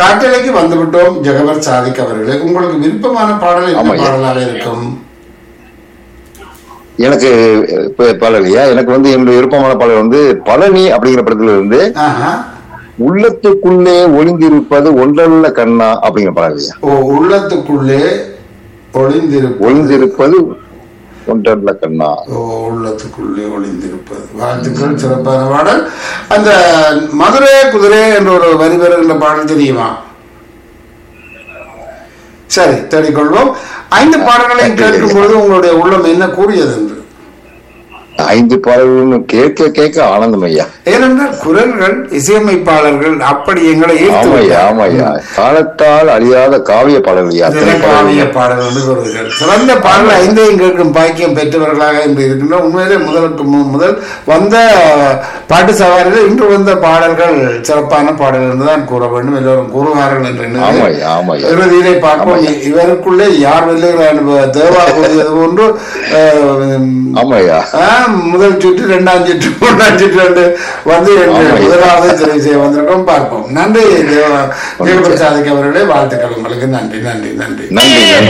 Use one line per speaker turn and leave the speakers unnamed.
காற்றலைக்கு வந்துவிட்டோம் ஜெகவர் சாதிக் அவர்களே உங்களுக்கு விருப்பமான பாடல் என்ன
ஆமாய்யா.
பாடலாக இருக்கும்
எனக்கு இப்ப பாடலையா எனக்கு வந்து என்னுடைய விருப்பமான பாடல் வந்து பழனி அப்படிங்கிற படத்துல இருந்து
ஆஹா.
உள்ளத்துக்குள்ளே ஒளிந்திருப்பது ஒன்றல்ல கண்ணா அப்படிங்கிற பாடலையா
ஓ உள்ளத்துக்குள்ளே ஒளிந்திருப்பது
ஒளிந்திருப்பது ஒன்றல்ல கண்ணா
ஓ உள்ளத்துக்குள்ளே ஒளிந்திருப்பது வாழ்த்துக்கள் சிறப்பான பாடல் அந்த மதுரை குதிரை என்ற ஒரு வரி வருகின்ற பாடல் தெரியுமா சரி தேடிக்கொள்வோம் ஐந்து பாடல்களையும் கேட்கும் பொழுது உங்களுடைய உள்ளம் என்ன கூறியது என்று
ஐந்து பாடல்களும் கேட்க கேட்க ஆனந்தம் ஐயா
ஏனென்றால் குரல்கள் இசையமைப்பாளர்கள் அப்படி எங்களை ஈர்த்து
ஆமாய்யா ஆமாய்யா காலத்தால் அழியாத காவிய பாடல் ஐயா அத்தனை
காவிய
பாடல்கள்
பாடல் என்று கூறுகிறார் சிறந்த பாடல் ஐந்தையும் கேட்கும் பாக்கியம் பெற்றவர்களாக இன்று இருக்கின்ற உண்மையிலே முதலுக்கு மு- முதல் வந்த பாட்டு சவாரியில் இன்று வந்த பாடல்கள் சிறப்பான பாடல் என்றுதான் கூற வேண்டும் எல்லோரும் கூறுவார்கள் என்று எண்ணுகிறேன்.
ஆமாய்யா ஆமாய்யா
இறுதியிலே பார்ப்போம் இவருக்குள்ளே யார் வெல்லுகிறார் தேவா கூறியது போன்று அஹ்,
ஆமாய்யா
ஆ, முதல் சுற்று இரண்டாம் சுற்று மூன்றாம் சுற்று என்று வந்து என்று
ஆமாய்யா.
முதலாவது தெரிவு செய்ய வந்திருக்கோம் பார்ப்போம் நன்றி தேவ- தேவபிரசாதிக்கு அவர்களே வாழ்த்துக்கள் உங்களுக்கு நன்றி நன்றி நன்றி
நன்றி நன்றி